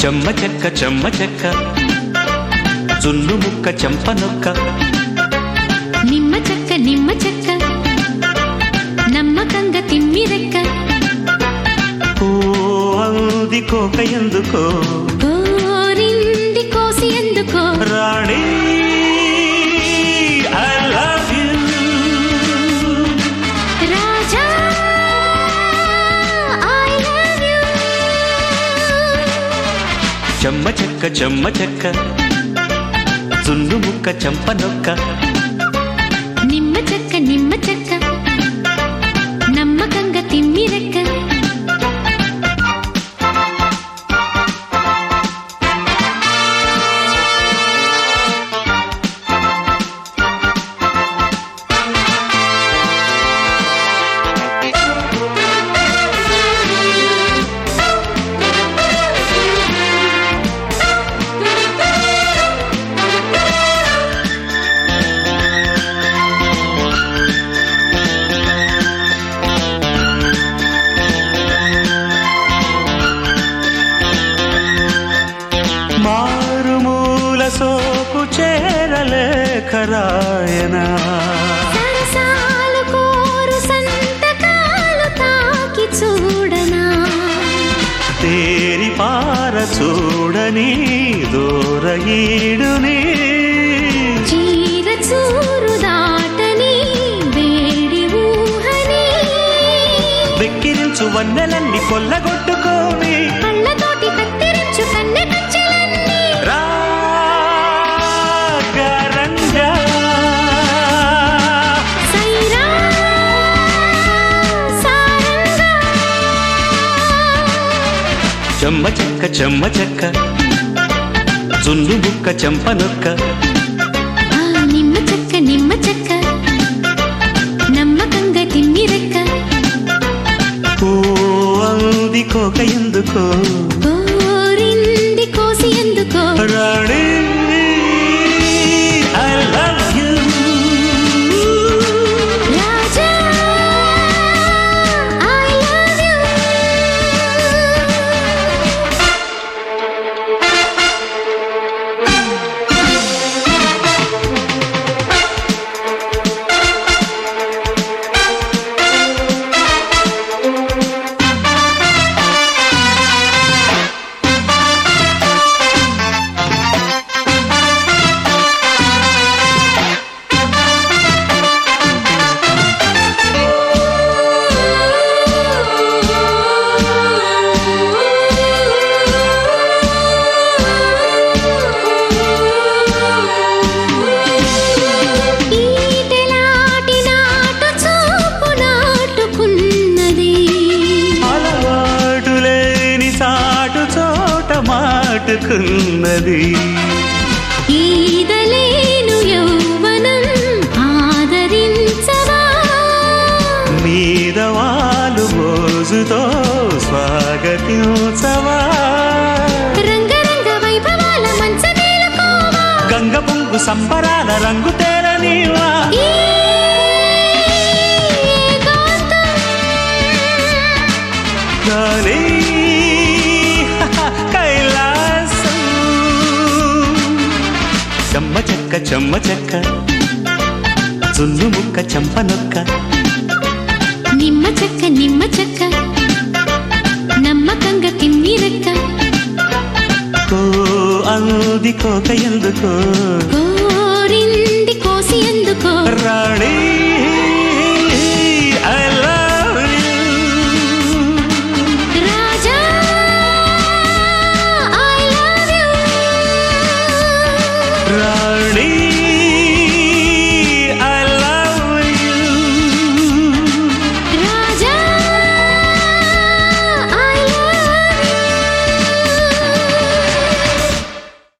చెమ్మ చెక్క చెమ్మ చెక్క జున్ను ముక్క చెంప నొక్క నిమ్మ చెక్క నిమ్మ చెక్క నమ్మకంగా తిమ్మిరెక్క ఓ అంది కోక ఎందుకో కోరింది కోసి ఎందుకో రాణి ఐ లవ్ యూ రాజా ఐ లవ్ యు చెమ్మ చెక్క చెమ్మ చెక్క జున్ను ముక్క చెంప నొక్క నిమ్మ చెక్క నిమ్మ చెక్క నమ్మకంగా తిమ్మిరెక్క మారుమూల సోకు చేరలేఖ రాయనా సరసాలు కోరు సంతకాలు తాకి చూడనా తేరి పార చూడని దూరగీడుని చీర చూరు దాటని వేడి ఊహని వెక్కిరించు వన్నెలన్నీ కొల్లగొట్టుకోని కళ్ళతోటి కత్తిరించు కన్నె కచ్చలన్నీ రాగరంగా సైరా సారంగా చెమ్మ చెక్క చెమ్మ చెక్క జున్ను ముక్క చెంప నొక్క ఆ నిమ్మ చెక్క నిమ్మ చెక్క నమ్మకంగా తిమ్మిరెక్క ఓ అంది కోక ఎందుకో కోరింది కోసి ఎందుకో రాణి ఐ లవ్ యూ రాజా ఐ లవ్ యు ఈటెలాటి నాటు చూపు నాటుకున్నది అలవాటు లేని సాటు చోట మాటుకున్నది ఈదలేను యౌవనం ఆదరించవా మీద వాళ్ళు మోజుతో స్వాగతించవా రంగరంగ వైభవాల మంచ మేలుకోవా గంగ పొంగు సంబరాల రంగు తేరనీవా ఈ ఏకాంతం గాలి కైలాసం చెమ్మ చెక్క చెమ్మ చెక్క జున్ను ముక్క చెంప నొక్క నిమ్మ చెక్క నిమ్మ చెక్క నమ్మకంగా తిమ్మిరెక్క ఓ అంది కోక ఎందుకో కోరింది కోసి ఎందుకో రాణి